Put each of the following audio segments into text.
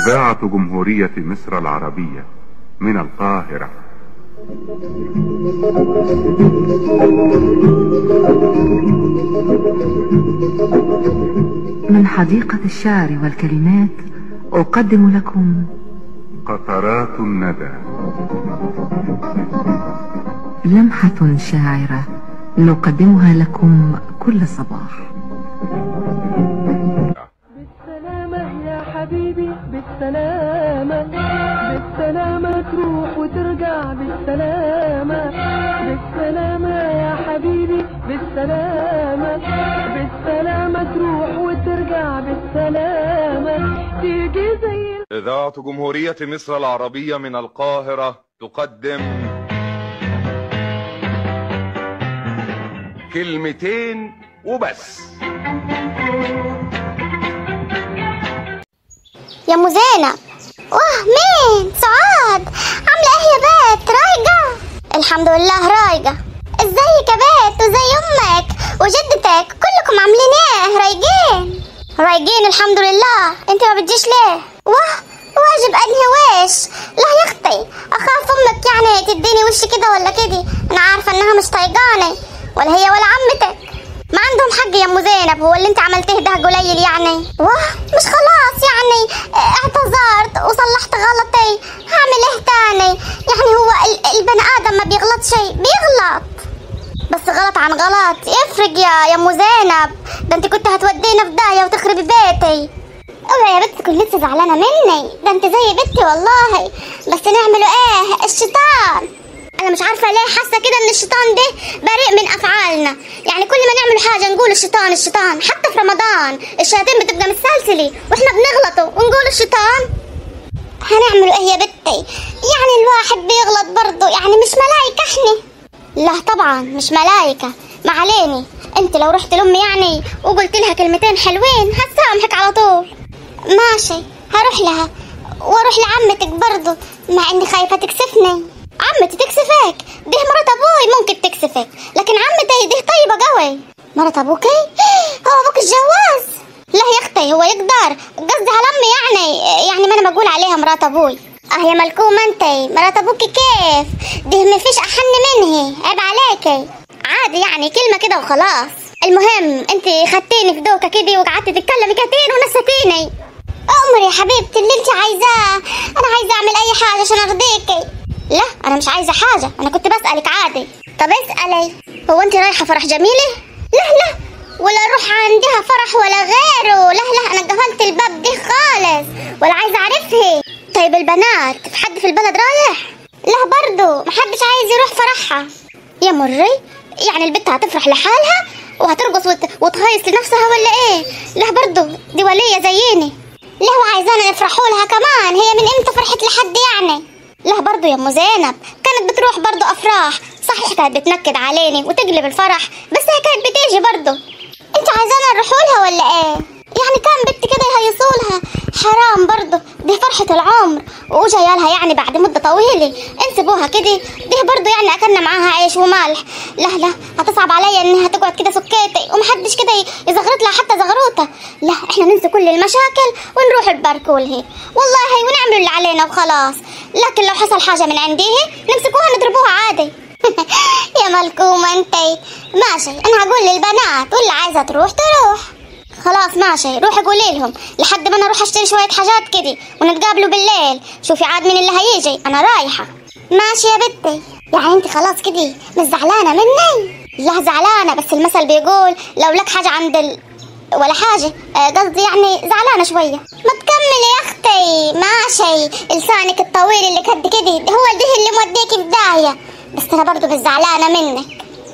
إذاعة جمهورية مصر العربية من القاهرة من حديقة الشعر والكلمات أقدم لكم قطرات الندى لمحة شاعرة نقدمها لكم كل صباح بالسلامة يا حبيبي بالسلامة بالسلامة تروح وترجع بالسلامة بالسلامة يا حبيبي بالسلامة بالسلامة تروح وترجع بالسلامة تيجي زي إذاعة جمهورية مصر العربية من القاهرة تقدم كلمتين وبس يا ام زينب واه مين سعاد عامله ايه يا بيت رايقه الحمد لله رايقه ازيك يا بيت وزي امك وجدتك كلكم عاملين ايه رايقين رايقين الحمد لله انت ما بتجيش ليه واه واجب انهي ويش لا يا اختي اخاف امك يعني تديني وش كده ولا كده انا عارفه انها مش طايقاني ولا هي ولا عمتك ما عندهم حق يا ام زينب هو اللي انت عملتيه ده قليل يعني واه مش خلاص يعني اه، اعتذرت وصلحت غلطي هعمل ايه تاني يعني هو ال- البني ادم ما بيغلط شيء بيغلط بس غلط عن غلط يفرق يا يا ام زينب ده انت كنت هتودينا في داهيه وتخربي بيتي اوعي يا بنت تكون لسه زعلانه مني ده انت زي بنتي والله بس نعمله ايه الشيطان انا مش عارفه ليه حاسه كده ان الشيطان ده بريء من افعالنا يعني كل ما نعمل حاجه نقول الشيطان الشيطان حتى في رمضان الشياطين بتبقى متسلسله واحنا بنغلطوا ونقول الشيطان هنعمله ايه يا بنتي يعني الواحد بيغلط برضه يعني مش ملايكه احنا لا طبعا مش ملايكه ما عليني انت لو رحت لامي يعني وقلت لها كلمتين حلوين هسامحك على طول ماشي هروح لها واروح لعمتك برضه مع اني خايفه تكسفني عمتي تكسفك دي مرات ابوي ممكن تكسفك لكن عمتي دي طيبه قوي مرات ابوكي هو ابوك اتجوز لا يا اختي هو يقدر قصدي على امي يعني يعني ما انا بقول عليها مرات ابوي اه يا ملكومه انتي مرات ابوكي كيف دي ما فيش احن منهي عيب عليكي عادي يعني كلمه كده وخلاص المهم انت خدتيني في دوكه كده وقعدتي تتكلمي كتير ونسيتيني أمر يا حبيبتي اللي انت عايزاه انا عايزه اعمل اي حاجه عشان ارضيكي لا انا مش عايزه حاجه انا كنت بسالك عادي طب اسالي هو انت رايحه فرح جميله لا لا ولا اروح عندها فرح ولا غيره لا لا انا قفلت الباب دي خالص ولا عايزه اعرفها طيب البنات في حد في البلد رايح لا برضو محدش عايز يروح فرحها يا مري يعني البنت هتفرح لحالها وهترقص وت... وتهيص لنفسها ولا ايه لا برضو دي ولية زيني لا وعايزانا نفرحوا لها كمان هي من امتى فرحت لحد يعني لا برضو يا ام زينب كانت بتروح برضو افراح صحيح كانت بتنكد عليني وتقلب الفرح بس هي كانت بتيجي برضو انت عايزانا نروحوا لها ولا ايه يعني كان بنت كده يهيصوا لها حرام برضو دي فرحة العمر وجايه لها يعني بعد مدة طويلة انسبوها كده دي برضو يعني اكلنا معاها عيش وملح لا لا هتصعب عليا انها تقعد كده سكيتي ومحدش كده يزغرط لها حتى زغروطة لا احنا ننسى كل المشاكل ونروح البارك والهي والله ونعمل اللي علينا وخلاص لكن لو حصل حاجة من عنديه نمسكوها نضربوها عادي يا ملكومة انتي ماشي انا هقول للبنات واللي عايزة تروح تروح خلاص ماشي روحي قولي لهم لحد ما انا اروح اشتري شويه حاجات كده ونتقابلوا بالليل شوفي عاد مين اللي هيجي انا رايحه ماشي يا بنتي يعني انت خلاص كده مش زعلانه مني لا زعلانه بس المثل بيقول لو لك حاجه عند ال... ولا حاجة آه، قصدي يعني زعلانة شوية ما تكملي يا أختي ماشي لسانك الطويل اللي قد كده هو ده اللي موديكي في داهية بس أنا برضو مش زعلانة منك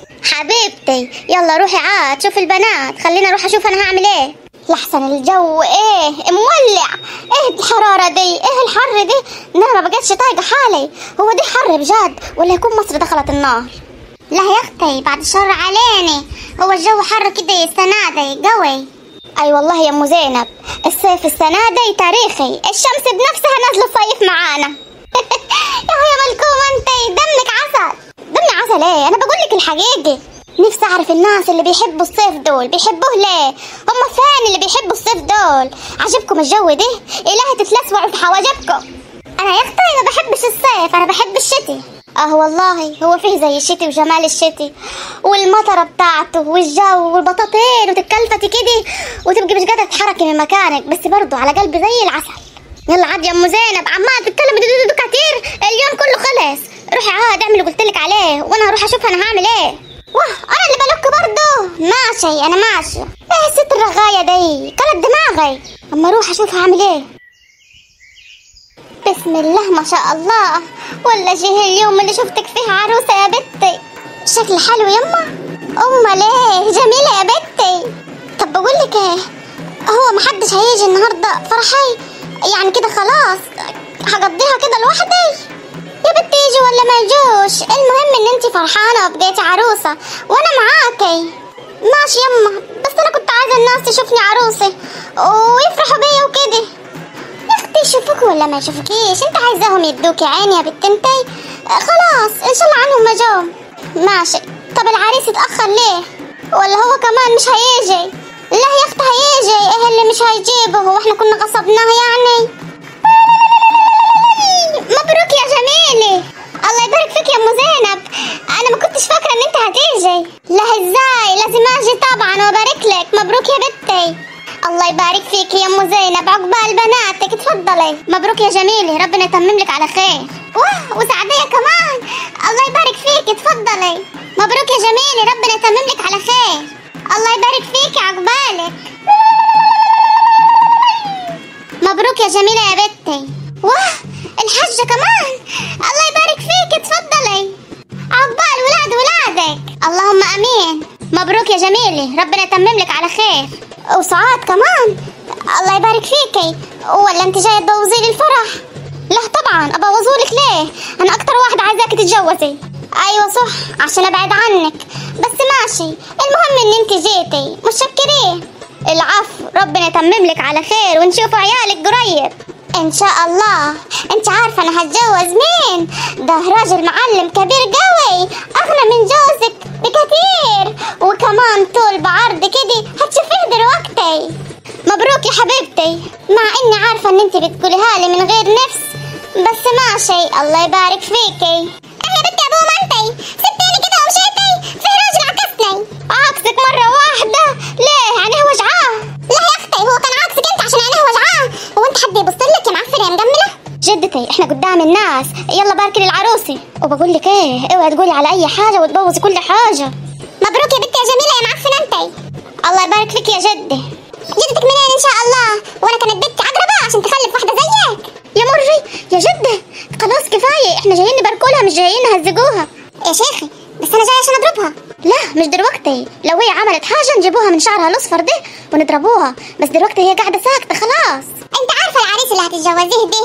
حبيبتي يلا روحي عاد شوفي البنات خلينا اروح اشوف انا هعمل ايه لحسن الجو ايه مولع ايه الحرارة دي ايه الحر دي إن انا ما بقتش طايقة حالي هو دي حر بجد ولا يكون مصر دخلت النار لا يا اختي بعد الشر عليني هو الجو حر كده السنة دي قوي اي والله يا ام زينب الصيف السنة دي تاريخي الشمس بنفسها نازلة الصيف معانا يا يا ملكومة انتي دمك عسل دمي عسل ايه انا بقول لك الحقيقة نفسي اعرف الناس اللي بيحبوا الصيف دول بيحبوه ليه هم فين اللي بيحبوا الصيف دول عجبكم الجو ده إلهي تتلسعوا في حواجبكم أنا يا أختي ما بحبش الصيف أنا بحب الشتي اه والله هو فيه زي الشتي وجمال الشتي والمطرة بتاعته والجو والبطاطين وتتكلفتي كده وتبقي مش قادرة تتحركي من مكانك بس برضه على قلبي زي العسل يلا عاد يا ام زينب عمالة تتكلم دو دو دو كتير اليوم كله خلص روحي عاد اعملي اللي قلتلك عليه وانا هروح اشوف انا هعمل ايه واه انا اللي بلوك برضه ماشي انا ماشي ايه الست الرغاية دي كلت دماغي اما اروح اشوف هعمل ايه بسم الله ما شاء الله ولا جه اليوم اللي شفتك فيه عروسة يا بنتي شكل حلو يما أمال ليه جميلة يا بنتي طب بقول لك ايه هو محدش هيجي النهاردة فرحي يعني كده خلاص هقضيها كده لوحدي يا بنتي يجي ولا ما يجوش المهم ان انتي فرحانة وبقيتي عروسة وانا معاكي ماشي يما بس انا كنت عايزة الناس تشوفني عروسة ويفرحوا بيا وكده يا اختي يشوفوك ولا ما يشوفوكيش انت عايزاهم يدوكي عين يا بنت انتي آه، خلاص ان شاء الله عنهم ما جوم ماشي طب العريس اتاخر ليه ولا هو كمان مش هيجي لا يا اختي هيجي ايه اللي مش هيجيبه هو احنا كنا غصبناه يعني مبروك يا جميلة الله يبارك فيك يا ام زينب انا ما كنتش فاكره ان انت هتيجي لا ازاي لازم اجي طبعا وابارك لك مبروك يا بنتي الله يبارك فيك يا ام زينب عقبال بناتك اتفضلي مبروك يا جميلة ربنا يتمم لك على خير واه وسعدية كمان الله يبارك فيك اتفضلي مبروك يا جميلة ربنا يتمم لك على خير الله يبارك فيك عقبالك مبروك يا جميلة يا بنتي واه الحجة كمان الله يبارك فيك اتفضلي عقبال ولاد ولادك اللهم امين مبروك يا جميلة ربنا يتمم لك على خير وسعاد كمان الله يبارك فيكي ولا انت جاية تبوظي لي الفرح لا طبعا ابوظهولك ليه انا اكتر واحدة عايزاكي تتجوزي ايوه صح عشان ابعد عنك بس ماشي المهم ان انت جيتي متشكرين العفو ربنا يتمم لك على خير ونشوف عيالك قريب ان شاء الله انت عارفه انا هتجوز مين ده راجل معلم كبير قوي اغنى من جوزك بكتير وكمان طول بعرض كده هتشوفيه دلوقتي مبروك يا حبيبتي مع اني عارفه ان انت بتقوليها لي من غير نفس بس ماشي الله يبارك فيكي ايه يا بنتي يا ابو منتي سبتيني كده ومشيتي في راجل عكسني عكسك مره واحده ليه يعني هو وجعاه لا يا اختي هو كان عكسك انت عشان عينيه وجعاه هو انت حد يبص لك يا معفنه يا مجمله جدتي احنا قدام الناس يلا باركي للعروسه وبقول لك ايه اوعي تقولي على اي حاجه وتبوظي كل حاجه مبروك يا بنتي يا جميله يا معفنه انت الله يبارك فيك يا جدي جدتك منين ان شاء الله وانا كانت بنتي عقربه عشان تخلف واحده زيك يا مري يا جده خلاص كفايه احنا جايين نباركولها مش جايين نهزجوها يا شيخي بس انا جايه عشان اضربها لا مش دلوقتي لو هي عملت حاجه نجيبوها من شعرها الاصفر ده ونضربوها بس دلوقتي هي قاعده ساكته خلاص انت عارفه العريس اللي هتتجوزيه ده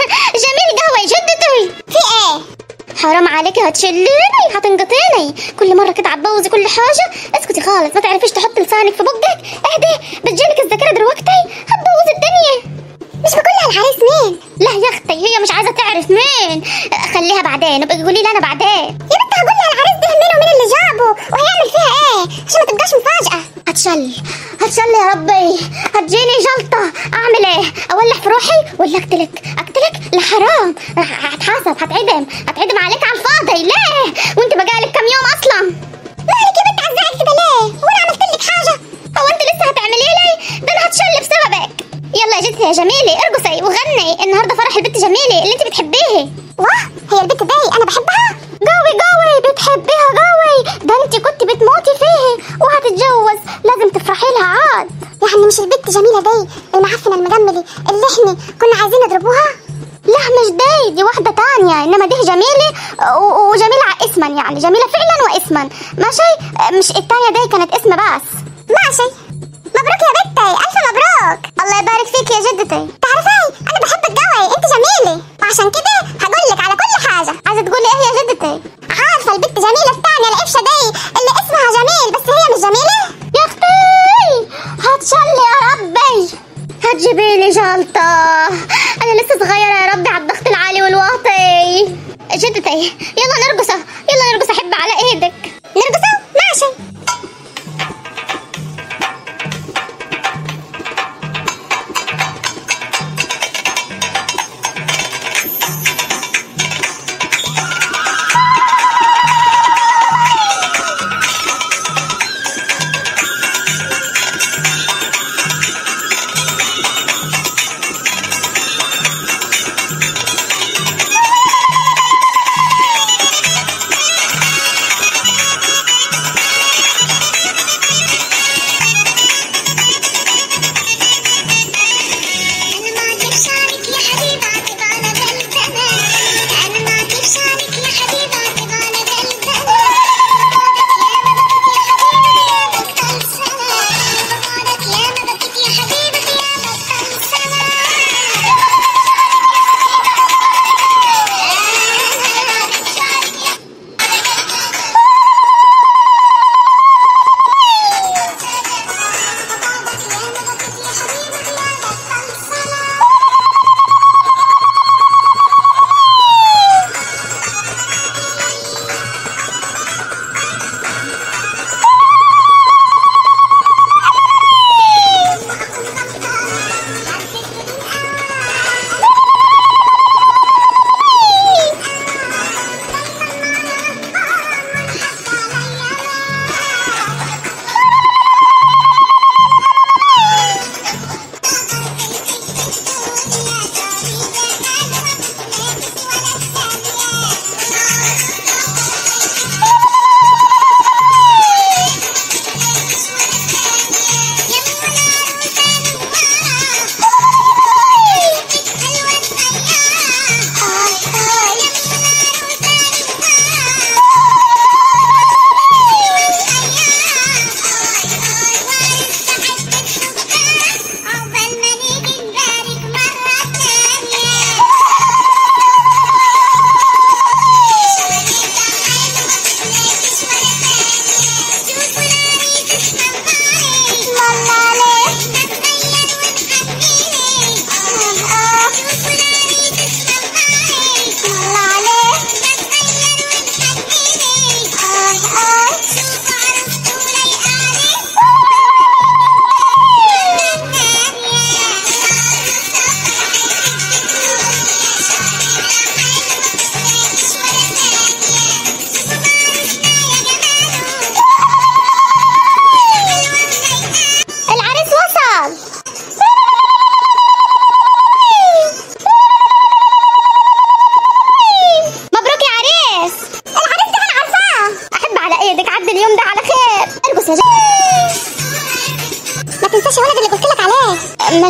جميل قهوه يا جدتي في ايه حرام عليكي هتشليني هتنقطيني كل مره كده هتبوظي كل حاجه اسكتي خالص ما تعرفيش تحطي لسانك في بقك اهدي بتجيلك الذاكره دلوقتي هتبوظي الدنيا مش بقولها العريس مين لا يا اختي هي مش عايزه تعرف مين خليها بعدين ابقي قولي لي انا بعدين يا بنت هقولها العريس ده مين ومين اللي جابه وهيعمل فيها ايه عشان ما تبقاش مفاجاه هتشل هتشل يا ربي هتجيني جلطه اعمل ايه اولع في روحي ولا اقتلك اقتلك لا حرام هتحاسب هتعدم هتعدم عليك على الفاضي ليه وانت بقالك كام يوم اصلا مالك يا بنت عزقك كده ليه وانا عملت لك حاجه هو انت لسه هتعملي لي ده انا هتشل بسببك يلا يا جدتي يا جميلة ارقصي وغني النهارده فرح البنت جميلة اللي انت بتحبيه واه هي البنت دي انا بحبها قوي قوي بتحبيها قوي ده انت كنت بتموتي فيه وهتتجوز لازم تفرحي لها عاد يعني مش البنت جميلة دي المعفنة المجملة اللي احنا كنا عايزين نضربوها لا مش دي دي واحدة تانية انما دي جميلة و- وجميلة اسما يعني جميلة فعلا واسما ماشي مش التانية دي كانت اسم بس ماشي مبروك يا بنتي الف مبروك الله يبارك فيك يا جدتي تعرفي انا بحبك قوي انت جميله وعشان كده هقول لك على كل حاجه عايزه تقولي ايه يا جدتي عارفه البنت جميله الثانيه القفشه دي اللي اسمها جميل بس هي مش جميله يا اختي هتشلي يا ربي هتجيبي لي جلطه انا لسه صغيره يا ربي على الضغط العالي والواطي جدتي يلا نرقصه يلا نرقص احب على ايدك نرقصه ماشي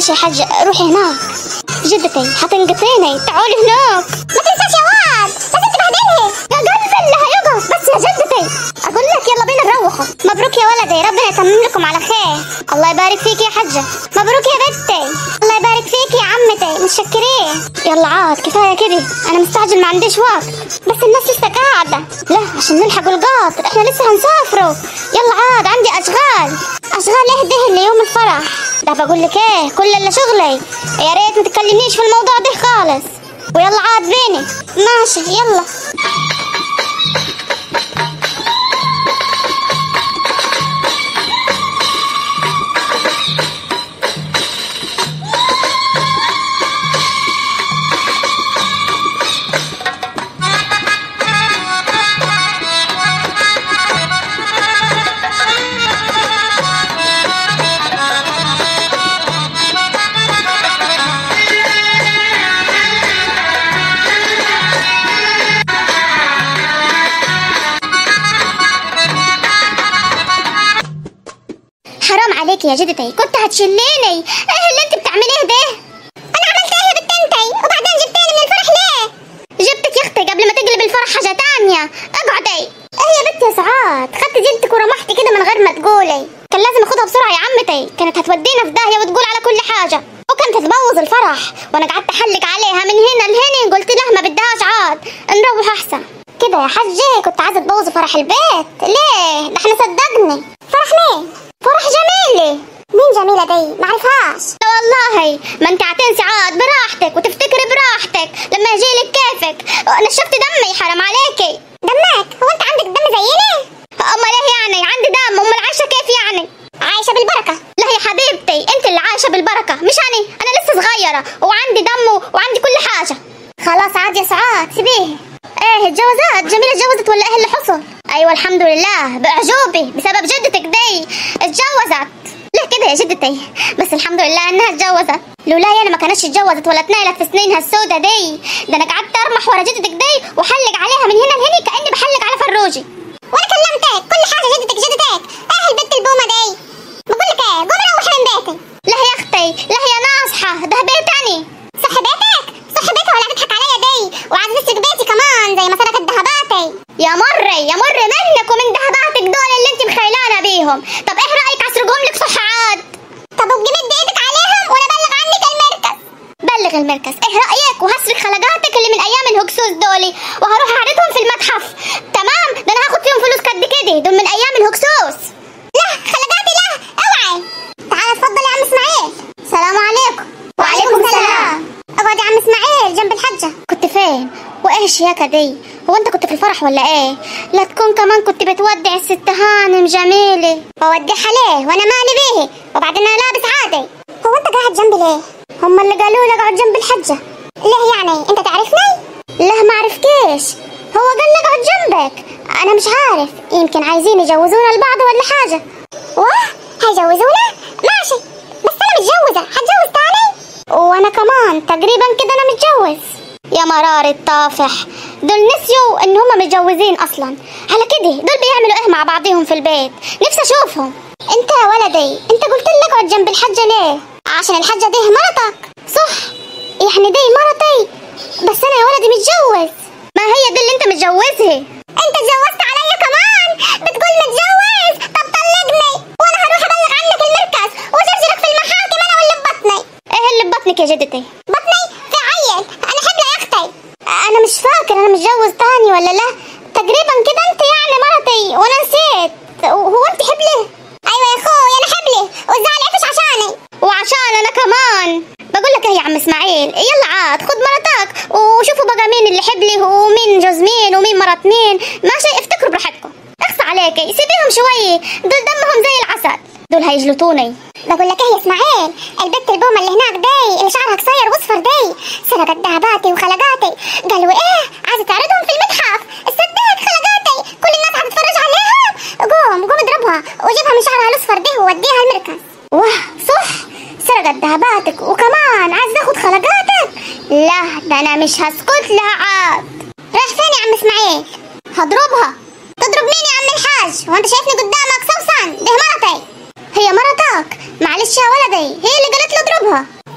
ماشي يا حاج روحي هناك جدتي هتنقطيني تعالي هناك ما تنساش يا واد لازم تبهدلها يا قلبي اللي هيقف بس يا جدتي اقول لك يلا بينا نروحوا مبروك يا ولدي ربنا يتمم لكم على خير الله يبارك فيك يا حجه مبروك يا بنتي الله يبارك فيك يا عمتي متشكرين يلا عاد كفايه كده انا مستعجل ما عنديش وقت بس الناس لسه قاعده لا عشان نلحق القطر احنا لسه هنسافروا يلا عاد عندي اشغال اشغال ايه ده اللي يوم الفرح ده بقول لك ايه كل اللي شغلي يا ريت ما تكلمنيش في الموضوع ده خالص ويلا عاد بيني ماشي يلا حرام عليك يا جدتي كنت هتشليني ايه اللي انت بتعمليه ده انا عملت ايه يا بنت انتي وبعدين جبتيني من الفرح ليه جبتك يا اختي قبل ما تقلب الفرح حاجه تانية اقعدي ايه يا بنت يا سعاد خدت جدتك ورمحتي كده من غير ما تقولي كان لازم اخدها بسرعه يا عمتي كانت هتودينا في داهيه وتقول على كل حاجه وكانت هتبوظ الفرح وانا قعدت احلق عليها من هنا لهنا قلت لها ما بدهاش عاد نروح احسن كده يا حجة كنت عايزة تبوظي فرح البيت ليه؟ ده احنا صدقني فرح مين؟ فرح جميلة مين جميلة دي؟ معرفهاش لا والله ما انت هتنسي عاد براحتك وتفتكري براحتك لما يجيلك كيفك نشفت دمي حرام عليكي دمك؟ هو انت عندك دم زينا؟ امال ايه يعني عندي دم امال عايشة كيف يعني؟ عايشة بالبركة لا يا حبيبتي انت اللي عايشة بالبركة مش انا انا لسه صغيرة وعندي دم وعندي كل حاجة خلاص عاد يا سعاد سيبيه ايه اتجوزت جميلة اتجوزت ولا ايه اللي حصل ايوه الحمد لله باعجوبي بسبب جدتك دي اتجوزت ليه كده يا جدتي بس الحمد لله انها اتجوزت لولاي انا ما كانتش اتجوزت ولا اتنقلت في سنينها السودة دي ده انا قعدت ارمح ورا جدتك دي وحلق عليها من هنا لهنا كاني بحلق على فروجي وانا كلمتك كل حاجه جدتك جدتك ايه البنت البومه دي بقول لك ايه قومي روحي من بيتي لا يا اختي لا هي ناصحه ده بيتني صح بيتك صح بيتها ولا تضحك عليا دي وعايزه تسرق بيتي كمان زي ما سرقت ذهباتي يا مري يا مري منك ومن ذهباتك دول اللي انت مخيلانا بيهم طب ايه رايك اسرقهم لك صح عاد طب ابقي مد ايدك عليهم وانا ابلغ عنك المركز بلغ المركز ايه رايك وهسرق خلقاتك اللي من ايام الهكسوس دولي وهروح اعرضهم في المتحف تمام ده انا هاخد فيهم فلوس قد كده دول من ايام الهكسوس لا خلقاتي لا اوعي تعال اتفضل يا عم اسماعيل السلام عليكم وعليكم السلام اقعد يا عم اسماعيل جنب الحجه كنت فين وايه الشياكه دي هو انت كنت في الفرح ولا ايه لا تكون كمان كنت بتودع الست هانم جميله بودعها ليه وانا مالي بيه وبعدين انا لابس عادي هو انت قاعد جنبي ليه هم اللي قالوا لي اقعد جنب الحجه ليه يعني انت تعرفني لا ما عرفتيش هو قال لي اقعد جنبك انا مش عارف يمكن عايزين يجوزونا لبعض ولا حاجه واه هيجوزونا ماشي بس انا متجوزه هتجوز تاني وانا كمان تقريبا كده انا متجوز يا مرار الطافح دول نسيوا ان هما متجوزين اصلا على كده دول بيعملوا ايه مع بعضهم في البيت نفسي اشوفهم انت يا ولدي انت قلت لي اقعد جنب الحجه ليه عشان الحجه دي مرتك صح يعني دي مرتي بس انا يا ولدي متجوز ما هي دي اللي انت متجوزها انت اتجوزت عليا كمان بتقول متجوز طب طلقني وانا هروح ابلغ عنك المركز وجرجرك في المحاكم انا واللي ببطني ايه اللي ببطنك يا جدتي بطني في عيل انا حبلة يا اختي انا مش فاكر انا متجوز تاني ولا لا تقريبا كده انت يعني مرتي وانا نسيت هو انت حبلة ايوه يا اخوي انا حبلة والزعل عفش عشاني وعشان انا كمان بقول لك ايه يا عم اسماعيل يلا عاد خد مرتك وشوفوا بقى مين اللي حبلي ومين جوز مين ومين مرات مين ماشي افتكروا براحتكم اخص عليكي سيبيهم شوي دول دمهم زي العسل دول هيجلطوني بقول لك ايه يا اسماعيل البت البومه اللي هناك دي اللي شعرها قصير واصفر دي سرقت ذهباتي وخلقاتي قالوا ايه عايزه تعرضهم في المتحف صدقت خلقاتي كل الناس هتتفرج عليها قوم قوم اضربها وجيبها من شعرها الاصفر دي ووديها المركز واه صح سرقت ذهباتك وكمان عايز تاخد خلقاتك لا ده انا مش هسكت لها عاد رايح فين يا عم اسماعيل هضربها تضرب مين يا عم الحاج وانت شايفني قدامك سوسن ده مرتي هي مرتك معلش يا ولدي هي اللي قالت لي اضربها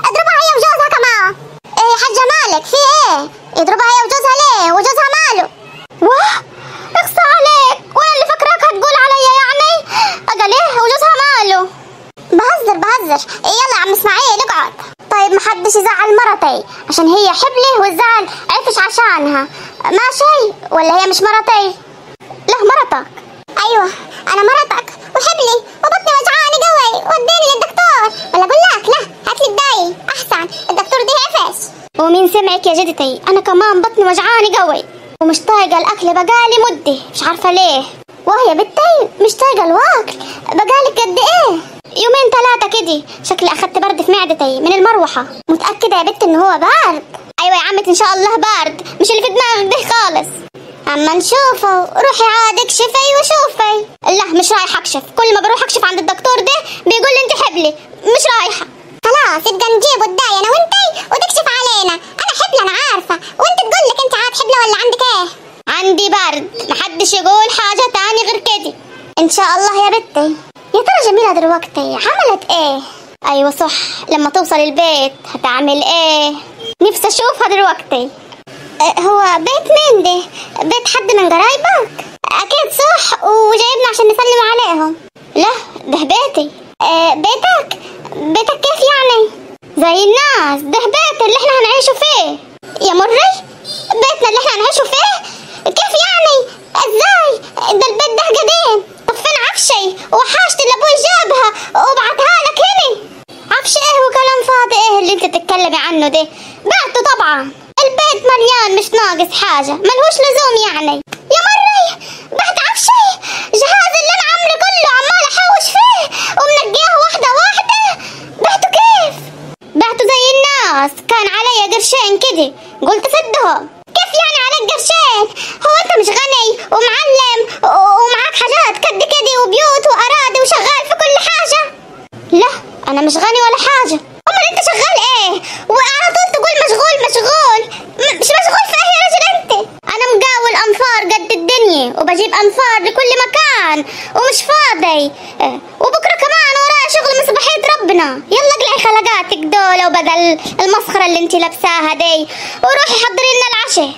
يضربها هي وجوزها ليه وجوزها ماله واه اقصى عليك وانا اللي فاكراك هتقول عليا يعني اجل ايه وجوزها ماله بهزر بهزر إيه يلا يا عم اسماعيل اقعد طيب محدش يزعل مرتي عشان هي حبلة والزعل عفش عشانها ماشي ولا هي مش مرتي لا مرتك ايوه انا مرتك وحبلي وبطني وجعاني قوي وديني للدكتور ولا اقول لك لا هات لي الداي احسن الدكتور دي عفش ومين سمعك يا جدتي انا كمان بطني وجعاني قوي ومش طايقه الاكل بقالي مده مش عارفه ليه وهي بنتي مش طايقه الواكل بقالك قد ايه يومين ثلاثة كده شكلي أخدت برد في معدتي من المروحة متأكدة يا بنت إن هو بارد أيوة يا عمتي إن شاء الله بارد مش اللي في دماغك ده خالص أما نشوفه روحي عاد اكشفي وشوفي لا مش رايحة أكشف كل ما بروح أكشف عند الدكتور ده بيقول لي أنت حبلي مش رايحة خلاص يبقى نجيب الداية أنا وأنتي وتكشف علينا أنا حبلة أنا عارفة وأنت تقول لك أنت عاد حبلة ولا عندك إيه عندي برد محدش يقول حاجة تاني غير كده إن شاء الله يا بنتي يا ترى جميلة دلوقتي عملت ايه؟ ايوه صح لما توصل البيت هتعمل ايه؟ نفسي اشوفها دلوقتي أه هو بيت مين ده؟ بيت حد من قرايبك؟ اكيد صح وجايبنا عشان نسلم عليهم لا ده بيتي أه بيتك؟ بيتك كيف يعني؟ زي الناس ده بيت اللي احنا هنعيشه فيه يا مري بيتنا اللي احنا هنعيشه فيه كيف يعني؟ ازاي؟ ده البيت ده قديم طب فين عفشي وحاجتي اللي ابوي جابها وبعتها لك هنا عفش ايه وكلام فاضي ايه اللي انت تتكلمي عنه ده بعته طبعا البيت مليان مش ناقص حاجة ملهوش لزوم يعني يا مري بعت عفشي جهاز اللي انا عامله كله عمال احوش فيه ومنقيها واحدة واحدة بعته كيف بعته زي الناس كان علي قرشين كده قلت سدهم كيف يعني عليك قرشين هو انت مش غني ومعلم ومعاك حاجات قد كده وبيوت واراضي وشغال في كل حاجة لا انا مش غني ولا حاجة امال انت شغال ايه وعلى طول تقول مشغول مشغول م- مش مشغول في ايه يا رجل انت انا مقاول انفار قد الدنيا وبجيب انفار لكل مكان ومش فاضي اه، وبكره كمان ورايا شغل من صباحية ربنا يلا اقلعي خلقاتك دول وبدل المسخرة اللي انت لابساها دي وروحي حضري لنا العشاء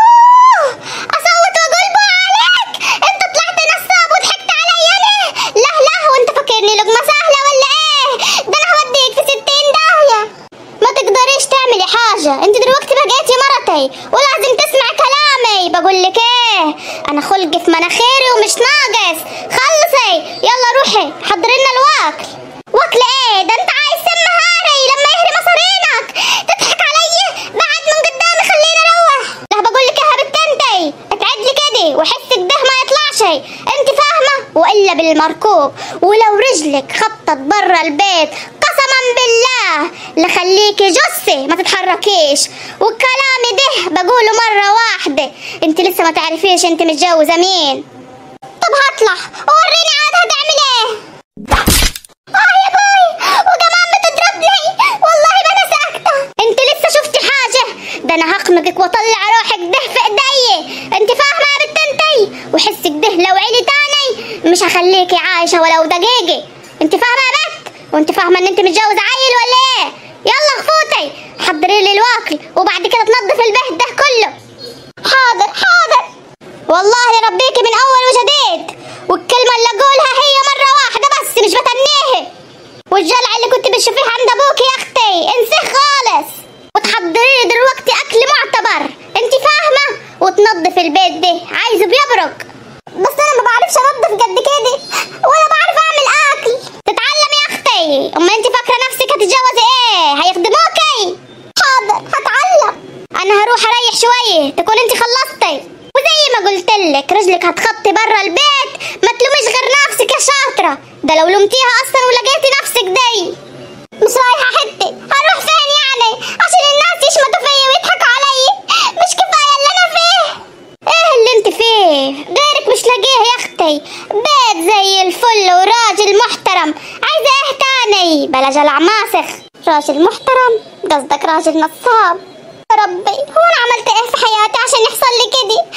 بوه اصوت واقول بو عليك انت طلعت نصاب وضحكت علي انا لا لا وانت فاكرني لقمة سهلة ولا ايه ده انا هوديك في ستين داهية ما تقدريش تعملي حاجة انت دلوقتي بقيتي مرتي ولازم تسمع كلامي بقول لك ايه انا خلقي في مناخيري ومش ناقص خلصي يلا روحي حضري لنا الواكل واكل ايه ده انت عايز سمهاري لما يهري مصارينك تضحك علي بعد من قدامي خليني اروح لا بقول لك يا بنت انتي اتعد لي كده وحسك ده ما يطلعش انت فاهمه والا بالمركوب ولو رجلك خبطت برا البيت قسما بالله لخليكي جثه ما تتحركيش وكلامي ده بقوله مره واحده انت لسه ما تعرفيش انت متجوزه مين طب هطلع وريني عاد هتعمل ايه اه يا باي وكمان بتضربني والله ما انا ساكته انت لسه شفتي حاجه ده انا هخنقك واطلع روحك ده في ايدي انت فاهمه يا بنت انتي وحسك ده لو عيلي تاني مش هخليكي عايشه ولو دقيقه انت فاهمه يا بنت وانت فاهمه ان انت متجوزه عيل ولا ايه يلا خفوتي حضري لي الواكل وبعد كده تنظف البيت ده كله حاضر حاضر والله لربيكي من اول وجديد والكلمه اللي اقولها هي مره واحده بس مش بتنيها والجلع اللي كنت بتشوفيه عند ابوك يا اختي انسيه خالص وتحضري لي دلوقتي اكل معتبر انت فاهمه وتنظف البيت ده عايزه بيبرق بس انا ما بعرفش انظف قد كده ولا بعرف اعمل اكل تتعلم يا اختي اما انت فاكره نفسك هتتجوزي ايه هيخدموكي حاضر هتعلم انا هروح اريح شويه تكون انت خلصتي وزي ما قلت لك رجلك هتخطي برا البيت ما تلوميش غير نفسك يا شاطره ده لو لومتيها اصلا ولقيتي نفسك دي مش رايحه حتة هروح فين يعني عشان الناس يشمتوا فيا ويضحكوا علي مش كفايه اللي انا فيه ايه اللي انت فيه غيرك مش لاقيه يا اختي بيت زي الفل وراجل محترم عايزه ايه تاني بلا جلع ماسخ راجل محترم قصدك راجل نصاب يا ربي هو انا عملت ايه في حياتي عشان يحصل لي كده